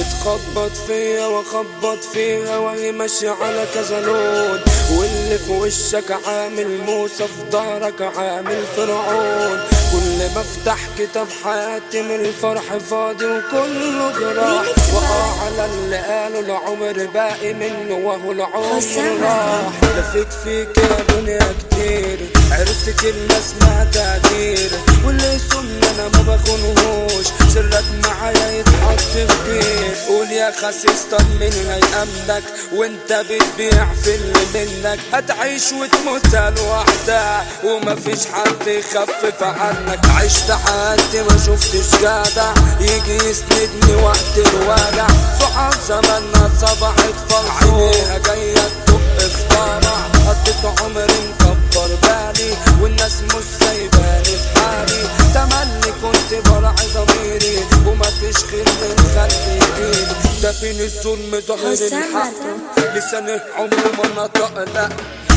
وتخبط فيا واخبط فيها وهي ماشية على كذا لون واللي في وشك عامل موسى في ظهرك عامل فرعون كل ما افتح كتاب حياتي من الفرح فاضي وكله جراح وقع على اللي قالوا العمر باقي منه وهو العمر راح لفيت فيك يا دنيا كتير عرفت كلمة اسمها تقدير واللي يسمني انا ما بخونهوش سرك معايا يتحط في بير قول يا خسيس طمن هيأمنك وانت بتبيع في اللي منك هتعيش وتموت لوحدك ومفيش حد يخفف عنك عشت حياتي ما شفتش جدع يجي يسندني وقت الوجع صحاب زماننا صبحت فرحة عينيها جاية تدق في طمع قضيت عمري مكبر بالي والناس مش سايباني في حالي تملي كنت براعي ضميري ومفيش خير من خلقي يجيلي ده فين الظلم ظهر حسام الحق عبده. لسانه عمره ما نطق لا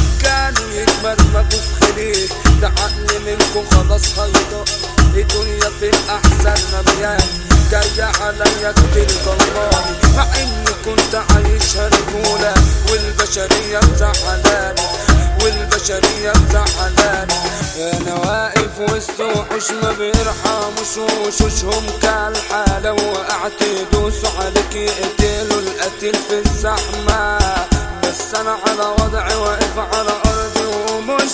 كانوا يتمرمجوا في خليل ده عقل منكم خلاص هيضق الدنيا في الأحسن مبيان جاية عليا كتير ظلماني مع إني كنت عايشها رجولة والبشرية مزعلاني والبشرية مزعلاني أنا واقف وسط وحوش ما بيرحموش وشوشهم كالحالة وقعت يدوسوا عليك يقتلوا القتيل في الزحمة بس انا على وضعي واقف على ارضي ومش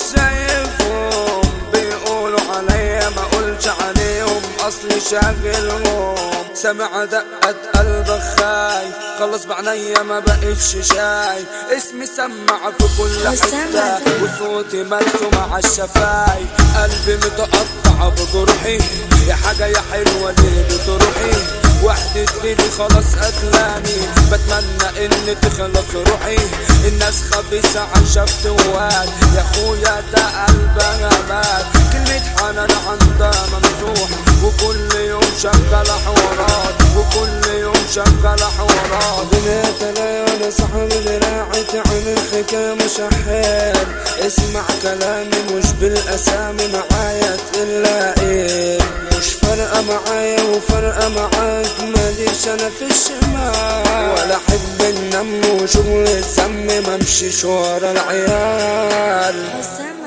شايفهم بيقولوا عليا ما اقولش عليهم اصلي شاغلهم سامع دقة قلبك خايف خلص بعنيا ما بقتش شايف اسمي سمع في كل حسام حتة عبده. وصوتي مرسوم على الشفايف قلبي متقطع بجروحي يا حاجة يا حلوة ليه بتروحي وحدة ليلي خلاص قتلاني بتمنى ان تخلص روحي الناس خبيثة عن شفت وواد يا اخويا ده قلبها مات كلمة حنان عندها ممسوح وكل يوم شغال حوارات وكل يوم شغال حوارات بنات انا صاحب دراعي تعمل حكاية مشحال اسمع كلامي مش بالاسامي معايا تلاقي مش فارقة معايا وفارقة معاك ماليش انا في الشمال ولا احب النم وشغل الذم ممشيش ورا العيال حسام